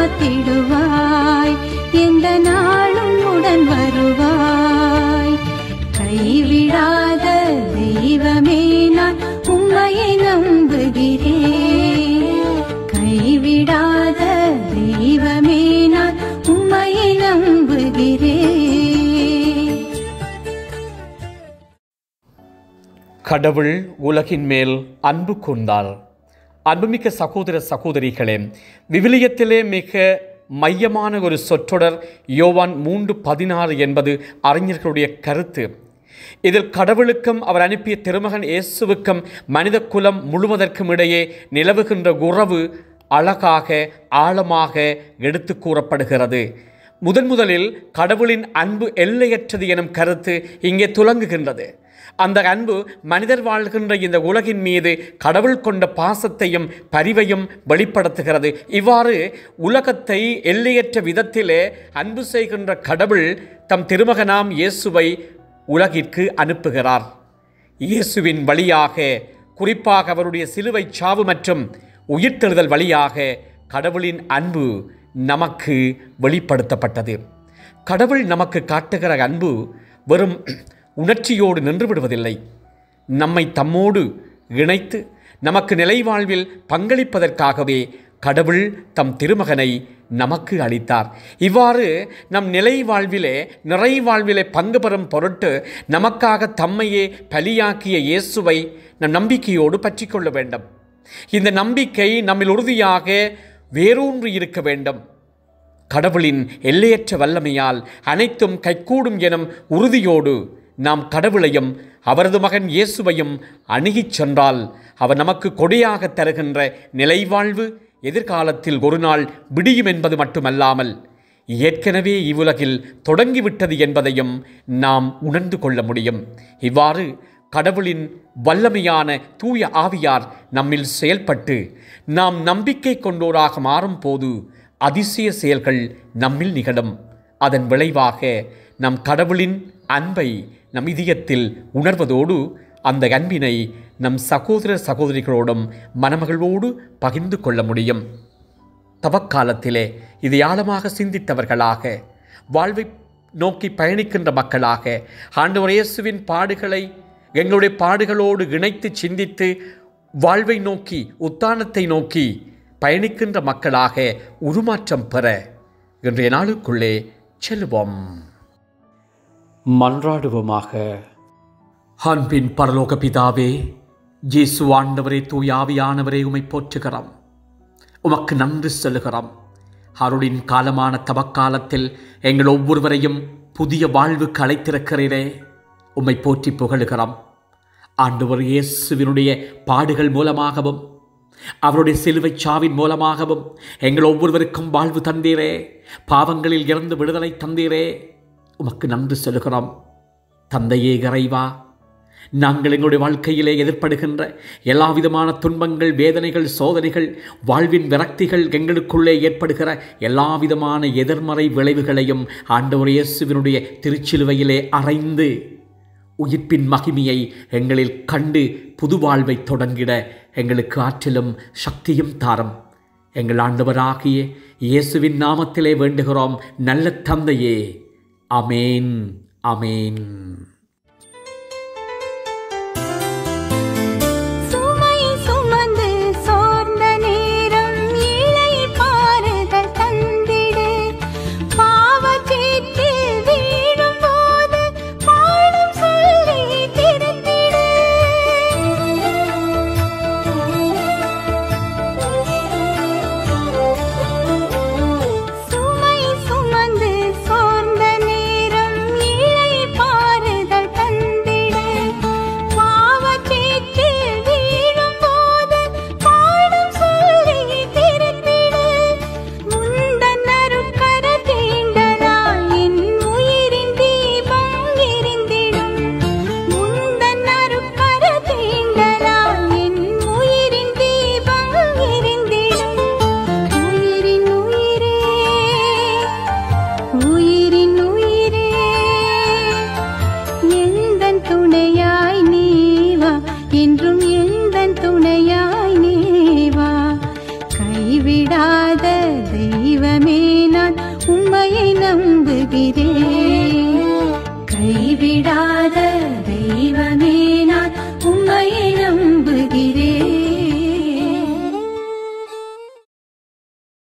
காத்திடுவாய் எந்த நாளும் உடன் வருவாய் கைவிடாத தெய்வமே நான் உம்மையை நம்புகிறேன் கைவிடாத தெய்வமே நான் உம்மையை நம்புகிறேன் கடவுள் உலகின் மேல் அன்பு கொண்டார் அன்புமிக்க சகோதர சகோதரிகளே விவிலியத்திலே மிக மையமான ஒரு சொற்றொடர் யோவான் மூன்று பதினாறு என்பது அறிஞர்களுடைய கருத்து இதில் கடவுளுக்கும் அவர் அனுப்பிய திருமகன் இயேசுவுக்கும் மனித குலம் முழுவதற்கும் இடையே நிலவுகின்ற உறவு அழகாக ஆழமாக எடுத்து கூறப்படுகிறது முதன் முதலில் கடவுளின் அன்பு எல்லையற்றது எனும் கருத்து இங்கே துலங்குகின்றது அந்த அன்பு மனிதர் வாழ்கின்ற இந்த உலகின் மீது கடவுள் கொண்ட பாசத்தையும் பரிவையும் வெளிப்படுத்துகிறது இவ்வாறு உலகத்தை எல்லையற்ற விதத்திலே அன்பு செய்கின்ற கடவுள் தம் திருமகனாம் இயேசுவை உலகிற்கு அனுப்புகிறார் இயேசுவின் வழியாக குறிப்பாக அவருடைய சிலுவை சாவு மற்றும் உயிர்த்தெழுதல் வழியாக கடவுளின் அன்பு நமக்கு வெளிப்படுத்தப்பட்டது கடவுள் நமக்கு காட்டுகிற அன்பு வெறும் உணர்ச்சியோடு நின்று விடுவதில்லை நம்மை தம்மோடு இணைத்து நமக்கு நிலைவாழ்வில் பங்களிப்பதற்காகவே கடவுள் தம் திருமகனை நமக்கு அளித்தார் இவ்வாறு நம் நிலை வாழ்விலே நிறை வாழ்விலே பங்கு பெறும் பொருட்டு நமக்காக தம்மையே பலியாக்கிய இயேசுவை நம் நம்பிக்கையோடு பற்றிக்கொள்ள வேண்டும் இந்த நம்பிக்கை நம்மில் உறுதியாக வேரூன்றி இருக்க வேண்டும் கடவுளின் எல்லையற்ற வல்லமையால் அனைத்தும் கைகூடும் எனும் உறுதியோடு நாம் கடவுளையும் அவரது மகன் இயேசுவையும் அணுகிச் சென்றால் அவர் நமக்கு கொடையாக தருகின்ற நிலைவாழ்வு எதிர்காலத்தில் ஒரு நாள் விடியும் என்பது மட்டுமல்லாமல் ஏற்கனவே இவ்வுலகில் தொடங்கிவிட்டது என்பதையும் நாம் உணர்ந்து கொள்ள முடியும் இவ்வாறு கடவுளின் வல்லமையான தூய ஆவியார் நம்மில் செயல்பட்டு நாம் நம்பிக்கை கொண்டோராக மாறும்போது அதிசய செயல்கள் நம்மில் நிகழும் அதன் விளைவாக நம் கடவுளின் அன்பை நம் இதயத்தில் உணர்வதோடு அந்த அன்பினை நம் சகோதர சகோதரிகளோடும் மணமகளோடு பகிர்ந்து கொள்ள முடியும் தவக்காலத்திலே இதை ஆழமாக சிந்தித்தவர்களாக வாழ்வை நோக்கி பயணிக்கின்ற மக்களாக ஆண்டவர் இயேசுவின் பாடுகளை எங்களுடைய பாடுகளோடு இணைத்து சிந்தித்து வாழ்வை நோக்கி உத்தானத்தை நோக்கி பயணிக்கின்ற மக்களாக உருமாற்றம் பெற இன்றைய நாளுக்குள்ளே செல்வோம் மன்றாடுவோமாக அன்பின் பரலோக பிதாவே இயேசு ஆண்டவரே தூயாவியானவரே உமை போற்றுகிறோம் உமக்கு நன்றி செல்லுகிறோம் அருளின் காலமான தவக்காலத்தில் எங்கள் ஒவ்வொருவரையும் புதிய வாழ்வுக்கு அழைத்திருக்கிறீரே உம்மை போற்றி புகழுகிறோம் ஆண்டவர் இயேசுவினுடைய பாடுகள் மூலமாகவும் அவருடைய சிலுவைச் சாவின் மூலமாகவும் எங்கள் ஒவ்வொருவருக்கும் வாழ்வு தந்தீரே பாவங்களில் இறந்து விடுதலை தந்தீரே உமக்கு நன்றி செலுகிறோம் தந்தையே இறைவா நாங்கள் எங்களுடைய வாழ்க்கையிலே எதிர்ப்படுகின்ற எல்லா விதமான துன்பங்கள் வேதனைகள் சோதனைகள் வாழ்வின் விரக்திகள் எங்களுக்குள்ளே ஏற்படுகிற எல்லா விதமான எதிர்மறை விளைவுகளையும் ஆண்டவர் இயேசுவினுடைய திருச்சிலுவையிலே அறைந்து உயிர்ப்பின் மகிமையை எங்களில் கண்டு புது வாழ்வை தொடங்கிட எங்களுக்கு ஆற்றலும் சக்தியும் தாரம் எங்கள் ஆண்டவராகிய இயேசுவின் நாமத்திலே வேண்டுகிறோம் நல்ல தந்தையே அமேன் அமேன் சுமை சுமந்து சோர்ந்த நேரம் இலை பாறுதல் தந்திடு பாவச்சேற்றில் வீழும் போது பாடும் சொல்லி திருத்திடு சுமை சுமந்து சோர்ந்த நேரம் இலை பாறுதல் தந்திடு பாவச்சேற்றில் வீழும் போது பாடும் சொல்லி திருத்திடு முந்தன் அருட்கர தீண்டலால் என் உயிரின் தீபம் எரிந்திடும் முந்தன் அருட்கர தீண்டலால் என் உயிரின் தீபம் எரிந்திடும் உயிரின் உயிரே உயிரின் உயிரே எந்தன் துணையாய் நீவா என்றும் எந்தன் துணையாய்